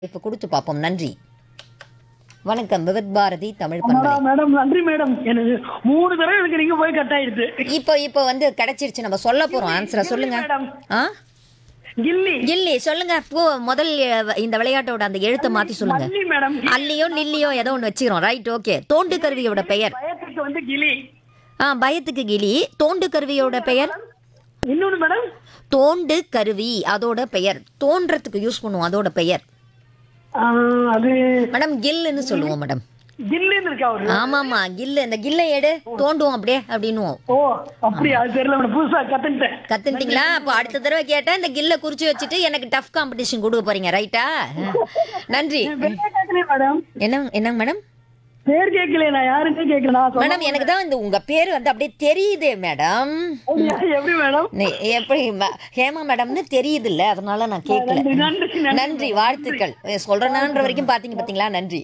இப்போ கொடுத்து பார்ப்போம் நன்றி வணக்கம் விவித் பாரதி தமிழ் ஆமாடா, பண்பலை மேடம் நன்றி மேடம் எனக்கு மூணு தடவை எனக்கு நீங்க போய் கட் ஆயிடுச்சு இப்போ இப்போ வந்து கிடைச்சிருச்சு நம்ம சொல்ல போறோம் ஆன்சரை சொல்லுங்க மேடம் ஆ கில்லி இல்லி சொல்லுங்க போ முதல் அஹ், இந்த விளையாட்டோட அந்த எழுத்தை மாத்தி சொல்லுங்க மல்லி மேடம் அல்லியோ நில்லியோ ஏதோ ஒன்று வச்சுக்கிறோம் ரைட் ஓகே தோண்டு கருவியோட பெயர் பயத்துக்கு வந்து கிளி ஆ பயத்துக்கு கிளி தோண்டு கருவியோட பெயர் இன்னொன்னு மேடம் தோண்டு கருவி அதோட பெயர் தோன்றதுக்கு யூஸ் பண்ணுவோம் அதோட பெயர் ஆ, அது மேடம் கில்லுன்னு சொல்லுவோம் மேடம் கில்லின்னு இருக்கா அவரு ஆமாமா கில்லு இந்த கில்லை எடு தோண்டுவோம் அப்படியே அப்படின்னுவோம் ஓ அப்படியா அது தெரியல மேடம் புதுசா கத்துக்கிட்டேன் கத்துட்டீங்களா அப்போ அடுத்த தடவை கேட்டா இந்த கில்ல குறிச்சு வச்சுட்டு எனக்கு டஃப் காம்படிஷன் கொடுக்க போறீங்க ரைட்டா நன்றி பேர் கேட்கலையே மேடம் என்ன என்னங்க மேடம் பேர் கேட்கலையே நான் யாருமே கேட்கல நான் சொன்ன- மேடம் எனக்கு தான் இந்த உங்க பேர் வந்து அப்படியே தெரியுதே மேடம் அப்படியா? எப்படி மேடம் நீ- எப்படி ம- ஹேமா மேடம்னு தெரியுது இல்ல அதனால நான் கேட்கல நன்றி, நன்றி, நன்றி. நன்றி வாழ்த்துக்கள் சொல்றேனான்ற வரைக்கும் பாத்தீங்க பாத்தீங்களா நன்றி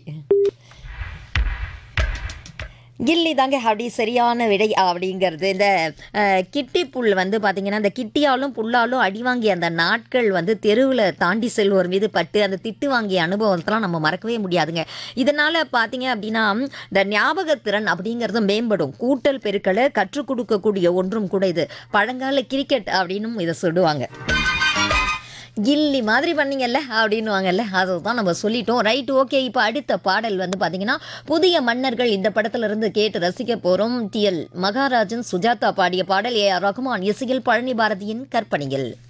கில்லி தாங்க அப்படி சரியான விடை அப்படிங்கிறது இந்த அஹ், கிட்டி புல் வந்து பார்த்தீங்கன்னா இந்த கிட்டியாலும் புல்லாலும் அடி வாங்கிய அந்த நாட்கள் வந்து தெருவில் தாண்டி செல்வோர் மீது பட்டு அந்த திட்டு வாங்கிய அனுபவத்தெல்லாம் நம்ம மறக்கவே முடியாதுங்க இதனால் பார்த்தீங்க அப்படின்னா இந்த ஞாபகத்திறன் அப்படிங்கிறது மேம்படும் கூட்டல் பெருக்களை கற்றுக் கொடுக்கக்கூடிய ஒன்றும் கூட இது பழங்கால கிரிக்கெட் அப்படின்னும் இதை சொல்லுவாங்க கில்லி மாதிரி பண்ணீங்கல்ல அப்படின்னுவாங்கல்ல அதை தான் நம்ம சொல்லிட்டோம் ரைட் ஓகே இப்போ அடுத்த பாடல் வந்து பார்த்தீங்கன்னா புதிய மன்னர்கள் இந்த படத்துல இருந்து கேட்டு ரசிக்க போகிறோம் டிஎல் மகாராஜன் சுஜாதா பாடிய பாடல் ஏ ஆர் ரகுமான் இசையில் பழனி பாரதியின் கற்பனையில்